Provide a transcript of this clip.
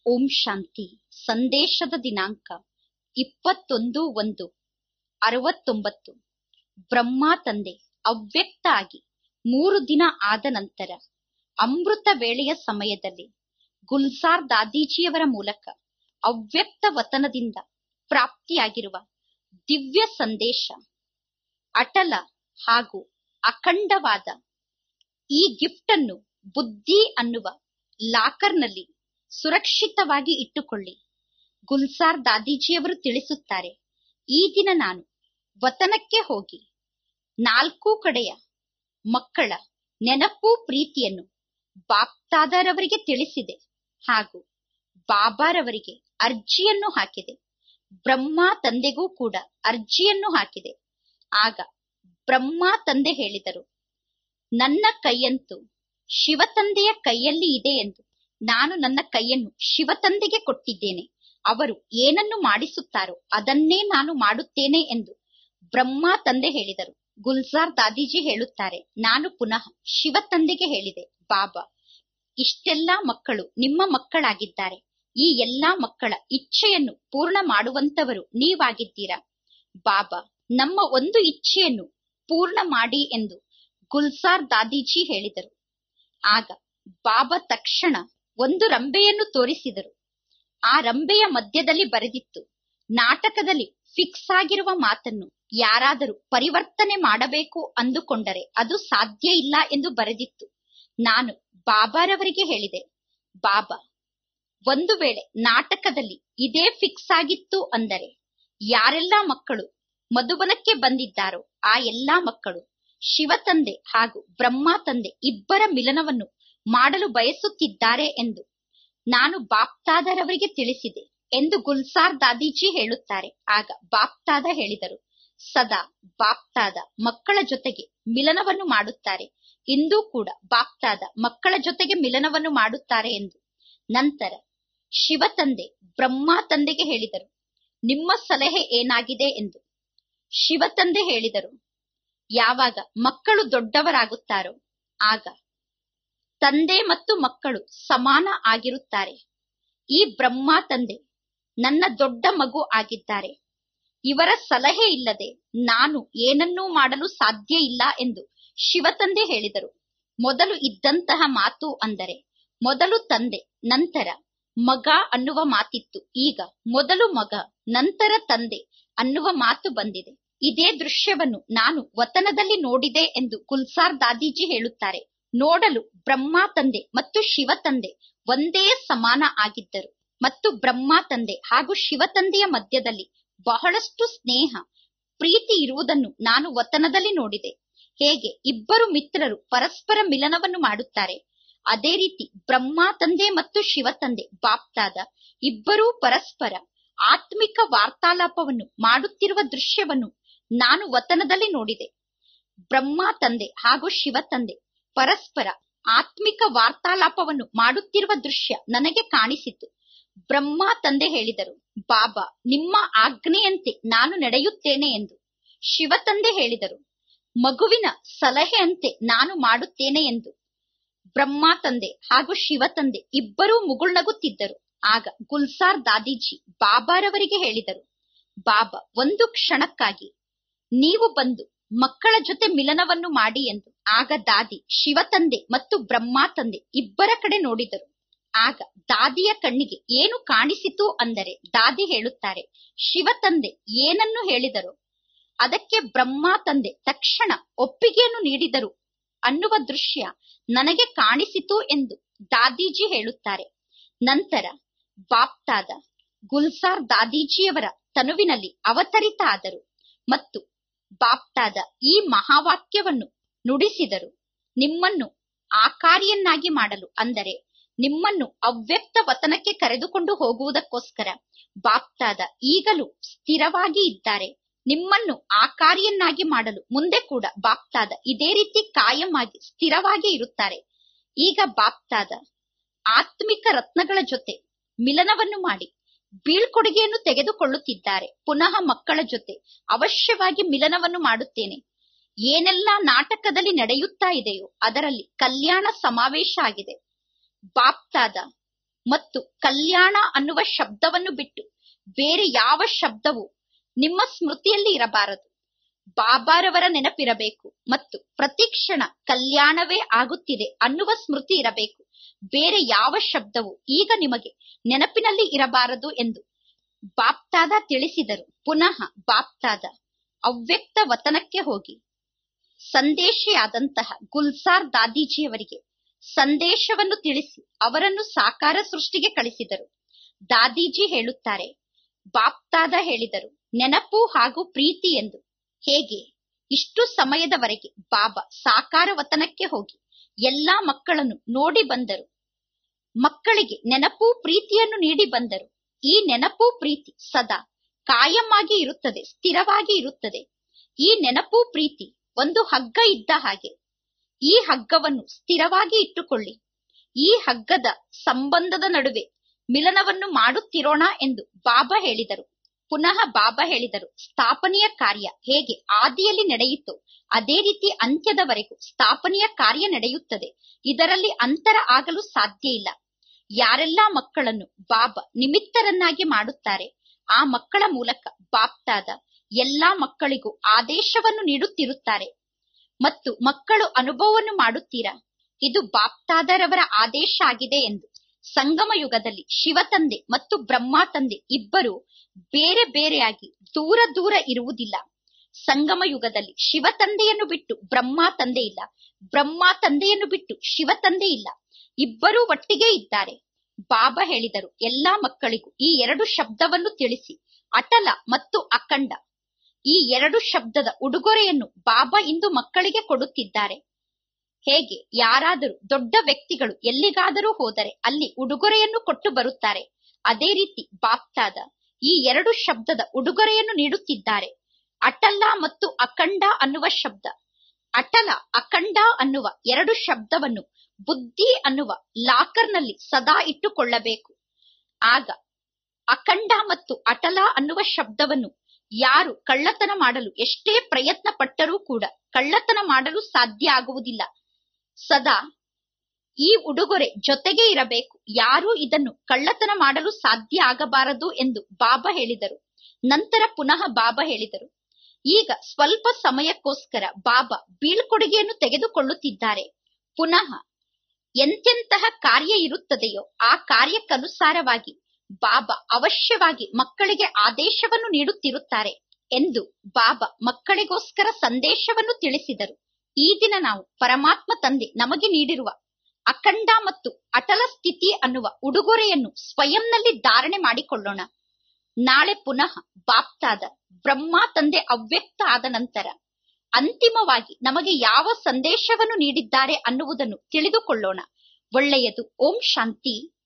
ಓಂ ಶಾಂತಿ ಸಂದೇಶದ ದಿನಾಂಕ ಇಪ್ಪತ್ತೊಂದು ಒಂದು ಅರವತ್ತೊಂಬತ್ತು ಬ್ರಹ್ಮ ತಂದೆ ಅವ್ಯಕ್ತ ಆಗಿ ಮೂರು ದಿನ ಆದ ನಂತರ ಅಮೃತ ವೇಳೆಯ ಸಮಯದಲ್ಲಿ ಗುಲ್ಸಾರ್ ದಾದೀಜಿಯವರ ಮೂಲಕ ಅವ್ಯಕ್ತ ವತನದಿಂದ ಪ್ರಾಪ್ತಿಯಾಗಿರುವ ದಿವ್ಯ ಸಂದೇಶ ಅಟಲ ಹಾಗೂ ಅಖಂಡವಾದ ಈ ಗಿಫ್ಟ್ ಅನ್ನು ಬುದ್ಧಿ ಅನ್ನುವ ಲಾಕರ್ನಲ್ಲಿ ಸುರಕ್ಷಿತವಾಗಿ ಇಟ್ಟುಕೊಳ್ಳಿ ಗುಲ್ಸಾರ್ ದಾದೀಜಿಯವರು ತಿಳಿಸುತ್ತಾರೆ ಈ ದಿನ ನಾನು ವತನಕ್ಕೆ ಹೋಗಿ ನಾಲ್ಕು ಕಡೆಯ ಮಕ್ಕಳ ನೆನಪು ಪ್ರೀತಿಯನ್ನು ಬಾಪ್ತಾದರವರಿಗೆ ತಿಳಿಸಿದೆ ಹಾಗೂ ಬಾಬಾರವರಿಗೆ ಅರ್ಜಿಯನ್ನು ಹಾಕಿದೆ ಬ್ರಹ್ಮ ತಂದೆಗೂ ಕೂಡ ಅರ್ಜಿಯನ್ನು ಹಾಕಿದೆ ಆಗ ಬ್ರಹ್ಮ ತಂದೆ ಹೇಳಿದರು ನನ್ನ ಕೈಯಂತೂ ಶಿವತಂದೆಯ ಕೈಯಲ್ಲಿ ಇದೆ ಎಂದು ನಾನು ನನ್ನ ಕೈಯನ್ನು ಶಿವತಂದೆಗೆ ಕೊಟ್ಟಿದ್ದೇನೆ ಅವರು ಏನನ್ನು ಮಾಡಿಸುತ್ತಾರೋ ಅದನ್ನೇ ನಾನು ಮಾಡುತ್ತೇನೆ ಎಂದು ಬ್ರಹ್ಮ ತಂದೆ ಹೇಳಿದರು ಗುಲ್ಜಾರ್ ದಾದೀಜಿ ಹೇಳುತ್ತಾರೆ ನಾನು ಪುನಃ ಶಿವತಂದೆಗೆ ಹೇಳಿದೆ ಬಾಬಾ ಇಷ್ಟೆಲ್ಲಾ ಮಕ್ಕಳು ನಿಮ್ಮ ಮಕ್ಕಳಾಗಿದ್ದಾರೆ ಈ ಎಲ್ಲಾ ಮಕ್ಕಳ ಇಚ್ಛೆಯನ್ನು ಪೂರ್ಣ ಮಾಡುವಂತವರು ನೀವಾಗಿದ್ದೀರಾ ಬಾಬಾ ನಮ್ಮ ಒಂದು ಇಚ್ಛೆಯನ್ನು ಪೂರ್ಣ ಮಾಡಿ ಎಂದು ಗುಲ್ಸಾರ್ ದಾದೀಜಿ ಹೇಳಿದರು ಆಗ ಬಾಬಾ ತಕ್ಷಣ ಒಂದು ರಂಬೆಯನ್ನು ತೋರಿಸಿದರು ಆ ರಂಬೆಯ ಮಧ್ಯದಲ್ಲಿ ಬರೆದಿತ್ತು ನಾಟಕದಲ್ಲಿ ಫಿಕ್ಸ್ ಆಗಿರುವ ಮಾತನ್ನು ಯಾರಾದರೂ ಪರಿವರ್ತನೆ ಮಾಡಬೇಕು ಅಂದುಕೊಂಡರೆ ಅದು ಸಾಧ್ಯ ಇಲ್ಲ ಎಂದು ಬರೆದಿತ್ತು ನಾನು ಬಾಬಾರವರಿಗೆ ಹೇಳಿದೆ ಬಾಬಾ ಒಂದು ವೇಳೆ ನಾಟಕದಲ್ಲಿ ಇದೇ ಫಿಕ್ಸ್ ಆಗಿತ್ತು ಅಂದರೆ ಯಾರೆಲ್ಲ ಮಕ್ಕಳು ಮಧುಬನಕ್ಕೆ ಬಂದಿದ್ದಾರೋ ಆ ಎಲ್ಲಾ ಮಕ್ಕಳು ಶಿವತಂದೆ ಹಾಗೂ ಬ್ರಹ್ಮ ತಂದೆ ಇಬ್ಬರ ಮಿಲನವನ್ನು ಮಾಡಲು ಬಯಸುತ್ತಿದ್ದಾರೆ ಎಂದು ನಾನು ಬಾಪ್ತಾದರವರಿಗೆ ತಿಳಿಸಿದೆ ಎಂದು ಗುಲ್ಸಾರ್ ದಾದೀಜಿ ಹೇಳುತ್ತಾರೆ ಆಗ ಬಾಪ್ತಾದ ಹೇಳಿದರು ಸದಾ ಬಾಪ್ತಾದ ಮಕ್ಕಳ ಜೊತೆಗೆ ಮಿಲನವನ್ನು ಮಾಡುತ್ತಾರೆ ಇಂದೂ ಕೂಡ ಬಾಪ್ತಾದ ಮಕ್ಕಳ ಜೊತೆಗೆ ಮಿಲನವನ್ನು ಮಾಡುತ್ತಾರೆ ಎಂದು ನಂತರ ಶಿವತಂದೆ ಬ್ರಹ್ಮ ತಂದೆಗೆ ಹೇಳಿದರು ನಿಮ್ಮ ಸಲಹೆ ಏನಾಗಿದೆ ಎಂದು ಶಿವತಂದೆ ಹೇಳಿದರು ಯಾವಾಗ ಮಕ್ಕಳು ದೊಡ್ಡವರಾಗುತ್ತಾರೋ ಆಗ ತಂದೆ ಮತ್ತು ಮಕ್ಕಳು ಸಮಾನ ಆಗಿರುತ್ತಾರೆ ಈ ಬ್ರಹ್ಮ ತಂದೆ ನನ್ನ ದೊಡ್ಡ ಮಗು ಆಗಿದ್ದಾರೆ ಇವರ ಸಲಹೆ ಇಲ್ಲದೆ ನಾನು ಏನನ್ನೂ ಮಾಡಲು ಸಾಧ್ಯ ಇಲ್ಲ ಎಂದು ಶಿವತಂದೆ ಹೇಳಿದರು ಮೊದಲು ಇದ್ದಂತಹ ಮಾತು ಅಂದರೆ ಮೊದಲು ತಂದೆ ನಂತರ ಮಗ ಅನ್ನುವ ಮಾತಿತ್ತು ಈಗ ಮೊದಲು ಮಗ ನಂತರ ತಂದೆ ಅನ್ನುವ ಮಾತು ಬಂದಿದೆ ಇದೇ ದೃಶ್ಯವನ್ನು ನಾನು ವತನದಲ್ಲಿ ನೋಡಿದೆ ಎಂದು ಗುಲ್ಸಾರ್ ದಾದೀಜಿ ಹೇಳುತ್ತಾರೆ ನೋಡಲು ಬ್ರಹ್ಮ ತಂದೆ ಮತ್ತು ಶಿವ ತಂದೆ ಒಂದೇ ಸಮಾನ ಆಗಿದ್ದರು ಮತ್ತು ಬ್ರಹ್ಮ ತಂದೆ ಹಾಗೂ ಶಿವ ತಂದೆಯ ಮಧ್ಯದಲ್ಲಿ ಬಹಳಷ್ಟು ಸ್ನೇಹ ಪ್ರೀತಿ ಇರುವುದನ್ನು ನಾನು ವತನದಲ್ಲಿ ನೋಡಿದೆ ಹೇಗೆ ಇಬ್ಬರು ಮಿತ್ರರು ಪರಸ್ಪರ ಮಿಲನವನ್ನು ಮಾಡುತ್ತಾರೆ ಅದೇ ರೀತಿ ಬ್ರಹ್ಮ ತಂದೆ ಮತ್ತು ಶಿವ ತಂದೆ ಬಾಪ್ತಾದ ಇಬ್ಬರೂ ಪರಸ್ಪರ ಆತ್ಮಿಕ ವಾರ್ತಾಲಾಪವನ್ನು ಮಾಡುತ್ತಿರುವ ದೃಶ್ಯವನ್ನು ನಾನು ವತನದಲ್ಲಿ ನೋಡಿದೆ ಬ್ರಹ್ಮ ತಂದೆ ಹಾಗೂ ಶಿವ ತಂದೆ ಪರಸ್ಪರ ಆತ್ಮಿಕ ವಾರ್ತಾಲಾಪವನ್ನು ಮಾಡುತ್ತಿರುವ ದೃಶ್ಯ ನನಗೆ ಕಾಣಿಸಿತು ಬ್ರಹ್ಮ ತಂದೆ ಹೇಳಿದರು ಬಾಬಾ ನಿಮ್ಮ ಆಜ್ಞೆಯಂತೆ ನಾನು ನಡೆಯುತ್ತೇನೆ ಎಂದು ಶಿವ ತಂದೆ ಹೇಳಿದರು ಮಗುವಿನ ಸಲಹೆಯಂತೆ ನಾನು ಮಾಡುತ್ತೇನೆ ಎಂದು ಬ್ರಹ್ಮ ತಂದೆ ಹಾಗೂ ಶಿವ ತಂದೆ ಇಬ್ಬರೂ ಮುಗುಳ್ನಗುತ್ತಿದ್ದರು ಆಗ ಗುಲ್ಸಾರ್ ದಾದೀಜಿ ಬಾಬಾರವರಿಗೆ ಹೇಳಿದರು ಬಾಬಾ ಒಂದು ಕ್ಷಣಕ್ಕಾಗಿ ನೀವು ಬಂದು ಮಕ್ಕಳ ಜೊತೆ ಮಿಲನವನ್ನು ಮಾಡಿ ಎಂದು ಆಗ ದಾದಿ ಶಿವ ತಂದೆ ಮತ್ತು ಬ್ರಹ್ಮ ತಂದೆ ಇಬ್ಬರ ಕಡೆ ನೋಡಿದರು ಆಗ ದಾದಿಯ ಕಣ್ಣಿಗೆ ಏನು ಕಾಣಿಸಿತು ಅಂದರೆ ದಾದಿ ಹೇಳುತ್ತಾರೆ ಶಿವ ತಂದೆ ಏನನ್ನು ಹೇಳಿದರು ಅದಕ್ಕೆ ಬ್ರಹ್ಮ ತಂದೆ ತಕ್ಷಣ ಒಪ್ಪಿಗೆಯನ್ನು ನೀಡಿದರು ಅನ್ನುವ ದೃಶ್ಯ ನನಗೆ ಕಾಣಿಸಿತು ಎಂದು ದಾದೀಜಿ ಹೇಳುತ್ತಾರೆ ನಂತರ ಬಾಪ್ತಾದ ಗುಲ್ಸಾರ್ ದಾದೀಜಿಯವರ ತನುವಿನಲ್ಲಿ ಅವತರಿತ ಆದರು ಮತ್ತು ಬಾಪ್ತಾದ ಈ ಮಹಾವಾಕ್ಯವನ್ನು ನುಡಿಸಿದರು ನಿಮ್ಮನ್ನು ಆಕಾರಿಯನ್ನಾಗಿ ಮಾಡಲು ಅಂದರೆ ನಿಮ್ಮನ್ನು ಅವ್ಯಕ್ತ ವತನಕ್ಕೆ ಕರೆದುಕೊಂಡು ಹೋಗುವುದಕ್ಕೋಸ್ಕರ ಬಾಪ್ತಾದ ಈಗಲೂ ಸ್ಥಿರವಾಗಿ ಇದ್ದಾರೆ ನಿಮ್ಮನ್ನು ಆಕಾರಿಯನ್ನಾಗಿ ಮಾಡಲು ಮುಂದೆ ಕೂಡ ಬಾಪ್ತಾದ ಇದೇ ರೀತಿ ಕಾಯಂ ಆಗಿ ಸ್ಥಿರವಾಗಿ ಇರುತ್ತಾರೆ ಈಗ ಬಾಪ್ತಾದ ಆತ್ಮಿಕ ರತ್ನಗಳ ಜೊತೆ ಮಿಲನವನ್ನು ಮಾಡಿ ಬೀಳ್ಕೊಡುಗೆಯನ್ನು ತೆಗೆದುಕೊಳ್ಳುತ್ತಿದ್ದಾರೆ ಪುನಃ ಮಕ್ಕಳ ಜೊತೆ ಅವಶ್ಯವಾಗಿ ಮಿಲನವನ್ನು ಮಾಡುತ್ತೇನೆ ಏನೆಲ್ಲಾ ನಾಟಕದಲ್ಲಿ ನಡೆಯುತ್ತಾ ಇದೆಯೋ ಅದರಲ್ಲಿ ಕಲ್ಯಾಣ ಸಮಾವೇಶ ಆಗಿದೆ ಬಾಪ್ತಾದ ಮತ್ತು ಕಲ್ಯಾಣ ಅನ್ನುವ ಶಬ್ದವನ್ನು ಬಿಟ್ಟು ಬೇರೆ ಯಾವ ಶಬ್ದವು ನಿಮ್ಮ ಸ್ಮೃತಿಯಲ್ಲಿ ಇರಬಾರದು ಬಾಬಾರವರ ನೆನಪಿರಬೇಕು ಮತ್ತು ಪ್ರತಿಕ್ಷಣ ಕಲ್ಯಾಣವೇ ಆಗುತ್ತಿದೆ ಅನ್ನುವ ಸ್ಮೃತಿ ಇರಬೇಕು ಬೇರೆ ಯಾವ ಶಬ್ದವು ಈಗ ನಿಮಗೆ ನೆನಪಿನಲ್ಲಿ ಇರಬಾರದು ಎಂದು ಬಾಪ್ತಾದ ತಿಳಿಸಿದರು ಪುನಃ ಬಾಪ್ತಾದ ಅವ್ಯಕ್ತ ವತನಕ್ಕೆ ಹೋಗಿ ಸಂದೇಶಿಯಾದಂತಹ ಗುಲ್ಸಾರ್ ದಾದೀಜಿಯವರಿಗೆ ಸಂದೇಶವನ್ನು ತಿಳಿಸಿ ಅವರನ್ನು ಸಾಕಾರ ಸೃಷ್ಟಿಗೆ ಕಳಿಸಿದರು ದಾದೀಜಿ ಹೇಳುತ್ತಾರೆ ಬಾಪ್ತಾದ ಹೇಳಿದರು ನೆನಪು ಹಾಗೂ ಪ್ರೀತಿ ಎಂದು ಹೇಗೆ ಇಷ್ಟು ಸಮಯದವರೆಗೆ ಬಾಬಾ ಸಾಕಾರ ವತನಕ್ಕೆ ಹೋಗಿ ಎಲ್ಲಾ ಮಕ್ಕಳನ್ನು ನೋಡಿ ಬಂದರು ಮಕ್ಕಳಿಗೆ ನೆನಪು ಪ್ರೀತಿಯನ್ನು ನೀಡಿ ಬಂದರು ಈ ನೆನಪು ಪ್ರೀತಿ ಸದಾ ಕಾಯಮಾಗಿ ಇರುತ್ತದೆ ಸ್ಥಿರವಾಗಿ ಇರುತ್ತದೆ ಈ ನೆನಪು ಪ್ರೀತಿ ಒಂದು ಹಗ್ಗ ಇದ್ದ ಹಾಗೆ ಈ ಹಗ್ಗವನ್ನು ಸ್ಥಿರವಾಗಿ ಇಟ್ಟುಕೊಳ್ಳಿ ಈ ಹಗ್ಗದ ಸಂಬಂಧದ ನಡುವೆ ಮಿಲನವನ್ನು ಮಾಡುತ್ತಿರೋಣ ಎಂದು ಬಾಬಾ ಹೇಳಿದರು ಪುನಃ ಬಾಬಾ ಹೇಳಿದರು ಸ್ಥಾಪನೆಯ ಕಾರ್ಯ ಹೇಗೆ ಆದಿಯಲ್ಲಿ ನಡೆಯಿತು ಅದೇ ರೀತಿ ಅಂತ್ಯದವರೆಗೂ ಸ್ಥಾಪನೆಯ ಕಾರ್ಯ ನಡೆಯುತ್ತದೆ ಇದರಲ್ಲಿ ಅಂತರ ಆಗಲು ಸಾಧ್ಯ ಇಲ್ಲ ಯಾರೆಲ್ಲಾ ಮಕ್ಕಳನ್ನು ಬಾಬಾ ನಿಮಿತ್ತರನ್ನಾಗಿ ಮಾಡುತ್ತಾರೆ ಆ ಮಕ್ಕಳ ಮೂಲಕ ಬಾಪ್ತಾದ ಎಲ್ಲಾ ಮಕ್ಕಳಿಗೂ ಆದೇಶವನ್ನು ನೀಡುತ್ತಿರುತ್ತಾರೆ ಮತ್ತು ಮಕ್ಕಳು ಅನುಭವವನ್ನು ಮಾಡುತ್ತೀರಾ ಇದು ಬಾಪ್ತಾದರವರ ಆದೇಶ ಆಗಿದೆ ಎಂದು ಸಂಗಮ ಯುಗದಲ್ಲಿ ಶಿವತಂದೆ ಮತ್ತು ಬ್ರಹ್ಮ ತಂದೆ ಇಬ್ಬರು ಬೇರೆ ಬೇರೆಯಾಗಿ ದೂರ ದೂರ ಇರುವುದಿಲ್ಲ ಸಂಗಮ ಯುಗದಲ್ಲಿ ಶಿವ ತಂದೆಯನ್ನು ಬಿಟ್ಟು ಬ್ರಹ್ಮ ತಂದೆ ಇಲ್ಲ ಬ್ರಹ್ಮ ತಂದೆಯನ್ನು ಬಿಟ್ಟು ಶಿವ ತಂದೆ ಇಲ್ಲ ಇಬ್ಬರೂ ಒಟ್ಟಿಗೆ ಇದ್ದಾರೆ ಬಾಬಾ ಹೇಳಿದರು ಎಲ್ಲಾ ಮಕ್ಕಳಿಗೂ ಈ ಎರಡು ಶಬ್ದವನ್ನು ತಿಳಿಸಿ ಅಟಲ ಮತ್ತು ಅಖಂಡ ಈ ಎರಡು ಶಬ್ದದ ಉಡುಗೊರೆಯನ್ನು ಬಾಬಾ ಇಂದು ಮಕ್ಕಳಿಗೆ ಕೊಡುತ್ತಿದ್ದಾರೆ ಹೇಗೆ ಯಾರಾದರೂ ದೊಡ್ಡ ವ್ಯಕ್ತಿಗಳು ಎಲ್ಲಿಗಾದರೂ ಹೋದರೆ ಅಲ್ಲಿ ಉಡುಗೊರೆಯನ್ನು ಕೊಟ್ಟು ಬರುತ್ತಾರೆ ಅದೇ ರೀತಿ ಬಾಪ್ತಾದ ಈ ಎರಡು ಶಬ್ದದ ಉಡುಗೊರೆಯನ್ನು ನೀಡುತ್ತಿದ್ದಾರೆ ಅಟಲ್ಲ ಮತ್ತು ಅಖಂಡ ಅನ್ನುವ ಶಬ್ದ ಅಟಲ ಅಖಂಡ ಅನ್ನುವ ಎರಡು ಶಬ್ದವನ್ನು ಬುದ್ಧಿ ಅನ್ನುವ ಲಾಕರ್ನಲ್ಲಿ ಸದಾ ಇಟ್ಟುಕೊಳ್ಳಬೇಕು ಆಗ ಅಖಂಡ ಮತ್ತು ಅಟಲ ಅನ್ನುವ ಶಬ್ದವನ್ನು ಯಾರು ಕಳ್ಳತನ ಮಾಡಲು ಎಷ್ಟೇ ಪ್ರಯತ್ನ ಪಟ್ಟರೂ ಕೂಡ ಕಳ್ಳತನ ಮಾಡಲು ಸಾಧ್ಯ ಆಗುವುದಿಲ್ಲ ಸದಾ ಈ ಉಡುಗೊರೆ ಜೊತೆಗೆ ಇರಬೇಕು ಯಾರೂ ಇದನ್ನು ಕಳ್ಳತನ ಮಾಡಲು ಸಾಧ್ಯ ಆಗಬಾರದು ಎಂದು ಬಾಬಾ ಹೇಳಿದರು ನಂತರ ಪುನಃ ಬಾಬಾ ಹೇಳಿದರು ಈಗ ಸ್ವಲ್ಪ ಸಮಯಕ್ಕೋಸ್ಕರ ಬಾಬಾ ಬೀಳ್ಕೊಡುಗೆಯನ್ನು ತೆಗೆದುಕೊಳ್ಳುತ್ತಿದ್ದಾರೆ ಪುನಃ ಎಂತೆಂತಹ ಕಾರ್ಯ ಇರುತ್ತದೆಯೋ ಆ ಕಾರ್ಯಕ್ಕನುಸಾರವಾಗಿ ಬಾಬಾ ಅವಶ್ಯವಾಗಿ ಮಕ್ಕಳಿಗೆ ಆದೇಶವನ್ನು ನೀಡುತ್ತಿರುತ್ತಾರೆ ಎಂದು ಬಾಬಾ ಮಕ್ಕಳಿಗೋಸ್ಕರ ಸಂದೇಶವನ್ನು ತಿಳಿಸಿದರು ಈ ದಿನ ನಾವು ಪರಮಾತ್ಮ ತಂದೆ ನಮಗೆ ನೀಡಿರುವ ಅಖಂಡ ಮತ್ತು ಅಟಲ ಸ್ಥಿತಿ ಅನ್ನುವ ಉಡುಗೊರೆಯನ್ನು ಸ್ವಯಂನಲ್ಲಿ ಧಾರಣೆ ಮಾಡಿಕೊಳ್ಳೋಣ ನಾಳೆ ಪುನಃ ಬಾಪ್ತಾದ ಬ್ರಹ್ಮ ತಂದೆ ಅವ್ಯಕ್ತ ಆದ ನಂತರ ಅಂತಿಮವಾಗಿ ನಮಗೆ ಯಾವ ಸಂದೇಶವನ್ನು ನೀಡಿದ್ದಾರೆ ಅನ್ನುವುದನ್ನು ತಿಳಿದುಕೊಳ್ಳೋಣ ಒಳ್ಳೆಯದು ಓಂ ಶಾಂತಿ